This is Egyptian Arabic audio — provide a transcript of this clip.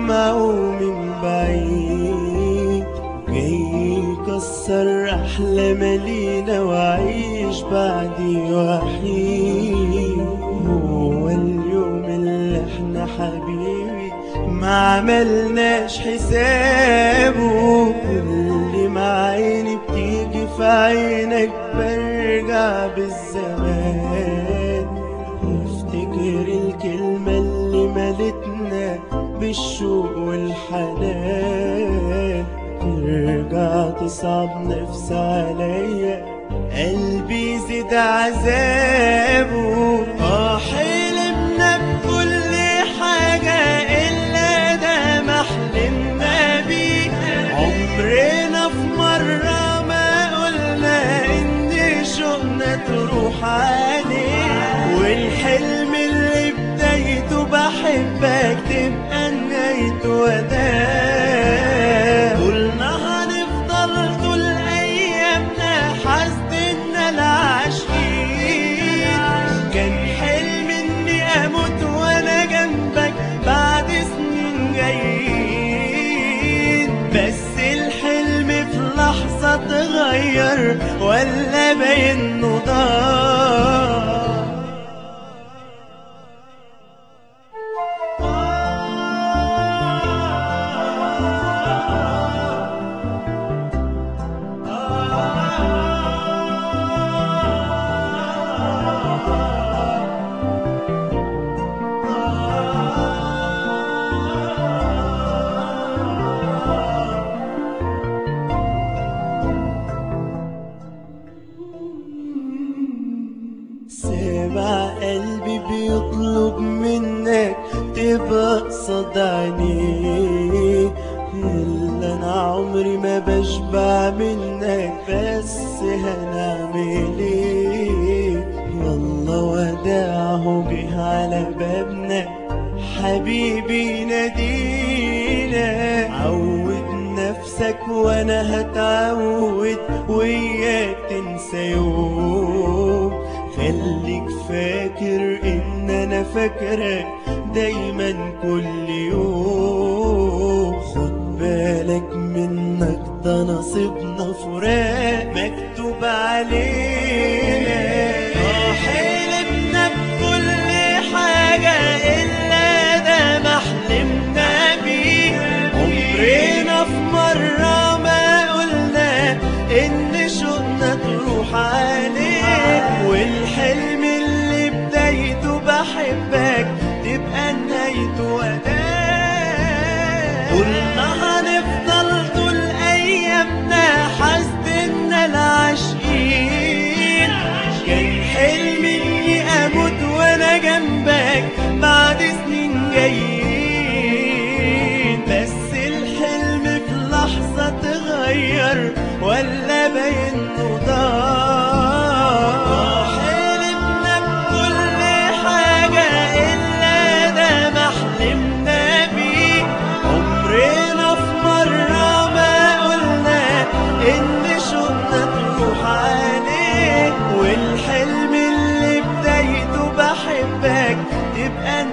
سمعه من بعيد جاي يكسر أحلام لينا وعيش بعدي وحيد هو اليوم اللي احنا حبيبي ما عملناش حسابه كل ما عيني بتيجي في عينك برجع بالزمان وافتكر الكلمة اللي ملتنا بالشوق والحنان ترجع تصعب نفس عليا قلبي زيد عذابه اه حلمنا بكل حاجة إلا ده ما حلمنا بيه عمرنا في مرة ما قلنا إن شوقنا تروح عليه والحلم اللي بدايته بحبك تبقى نهايته وداع قلنا هنفضل طول أيامنا حاسدنا العاشقين كان حلم إني أموت وأنا جنبك بعد سنين جايين بس الحلم في لحظة اتغير ولا باين إنه ضاع سامع قلبي بيطلب منك تبقى قصاد عينيه إلا أنا عمري ما بشبع منك بس هنعمل إيه يلا وداعه جه على بابنا حبيبي نادينا عود نفسك وانا هتعود وياك تنسى يوم خليك فاكر ان انا فاكرك دايما كل يوم خد بالك منك ده نصيبنا فراق مكتوب علينا اه حلمنا بكل حاجة إلا ده ما حلمنا بيه عمرنا في مرة ما قلنا إن شوقنا تروح عليك والحلم اللي بدايته بحبك تبقى نهايته وداع قلنا هنفضل طول أيامنا حاسدنا العاشقين كان حلمي إني أموت وأنا جنبك بعد سنين جايين بس الحلم في لحظة اتغير ولا باين إنه ضاع حلمنا بكل حاجة إلا ده ما حلمنا بيه عمرنا في مرة ما قلنا إن شوقنا تروح عليك والحلم اللي بدايته بحبك تبقى